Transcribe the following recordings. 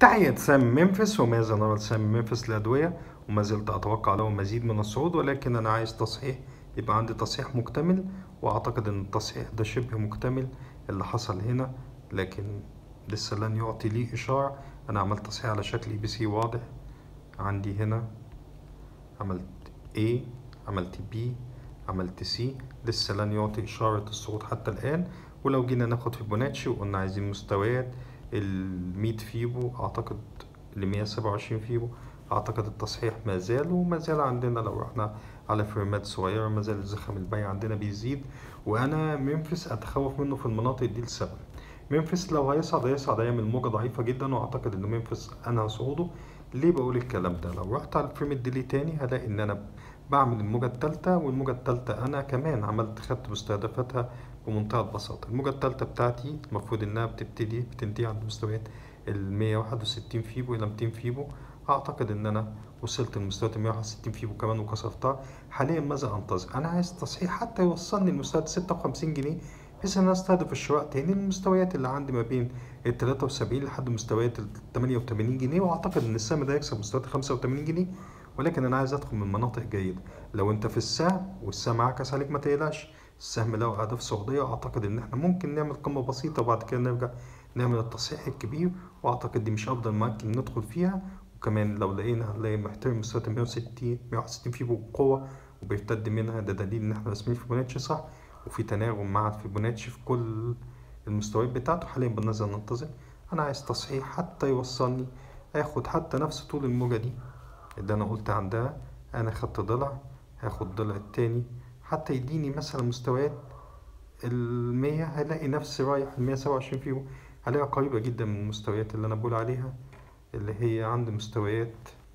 تحية سام ممفيس وماذا نرى لسام ممفيس الأدوية وما زلت أتوقع له مزيد من الصعود ولكن أنا عايز تصحيح يبقى عندي تصحيح مكتمل وأعتقد إن التصحيح ده شبه مكتمل اللي حصل هنا لكن لسه لن يعطي لي إشارة أنا عملت تصحيح على شكل بي سي واضح عندي هنا عملت A عملت B عملت C لسه لن يعطي إشارة الصعود حتى الآن ولو جينا ناخد فيبوناتشي وقلنا عايزين مستويات المية فيبو أعتقد لمية سبعة وعشرين فيبو أعتقد التصحيح ما زال وما زال عندنا لو رحنا على فريمات صغيرة ما زال الزخم البيع عندنا بيزيد وأنا ممفيس أتخوف منه في المناطق دي لسبب ممفيس لو هيصعد هيصعد هيعمل موجة ضعيفة جدا وأعتقد إن ممفيس أنهى صعوده ليه بقول الكلام ده لو رحت على الفريم الديلي تاني هلاقي إن أنا بعمل الموجة التالتة والموجة التالتة أنا كمان عملت خدت مستهدفاتها بمنتهى البساطة الموجة التالتة بتاعتي المفروض إنها بتبتدي بتنتهي عند مستويات المية واحد وستين فيبو إلى ميتين فيبو أعتقد إن أنا وصلت لمستويات المية واحد وستين فيبو كمان وكسرتها حاليا ماذا أنتظر؟ أنا عايز تصحيح حتى يوصلني لمستويات ستة وخمسين جنيه بحيث إن أنا أستهدف الشراء تاني للمستويات اللي عندي ما بين التلاتة وسبعين لحد مستويات التمانية وتمانين جنيه وأعتقد إن السهم ده يكسب مستويات خمسة وتمانين جنيه ولكن أنا عايز أدخل من مناطق جيدة لو أنت في السهم والسهم عكس عليك ما تقلقش السهم له أهداف صعودية أعتقد إن إحنا ممكن نعمل قمة بسيطة وبعد كده نرجع نعمل التصحيح الكبير وأعتقد دي مش أفضل ممكن ندخل فيها وكمان لو لقينا هنلاقي محترم مستويات 160 161 فيه بقوة وبيرتد منها ده دليل إن إحنا راسمين فيبوناتشي صح وفي تناغم مع فيبوناتشي في كل المستويات بتاعته حاليا بننزل ننتظر أنا عايز تصحيح حتى يوصلني آخد حتى نفس طول الموجة دي اللي أنا قلت عندها أنا خدت ضلع هاخد ضلع التاني حتى يديني مثلا مستويات المية هلاقي نفسي رايح المية سبعة وعشرين فيهم هلاقيها قريبة جدا من المستويات اللي أنا بقول عليها اللي هي عند مستويات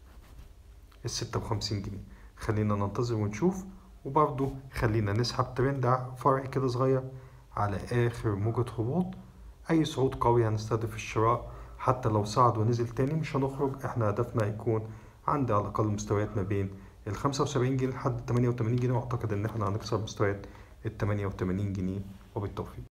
الستة وخمسين جنيه خلينا ننتظر ونشوف وبرضه خلينا نسحب ترند فرعي كده صغير على آخر موجة هبوط أي صعود قوي هنستهدف الشراء حتى لو صعد ونزل تاني مش هنخرج احنا هدفنا هيكون عند على الأقل مستويات ما بين الخمسة وسبعين جنيه لحد تمانية وتمانين جنيه وأعتقد إن احنا هنكسر مستويات التمانية وتمانين جنيه وبالتوفيق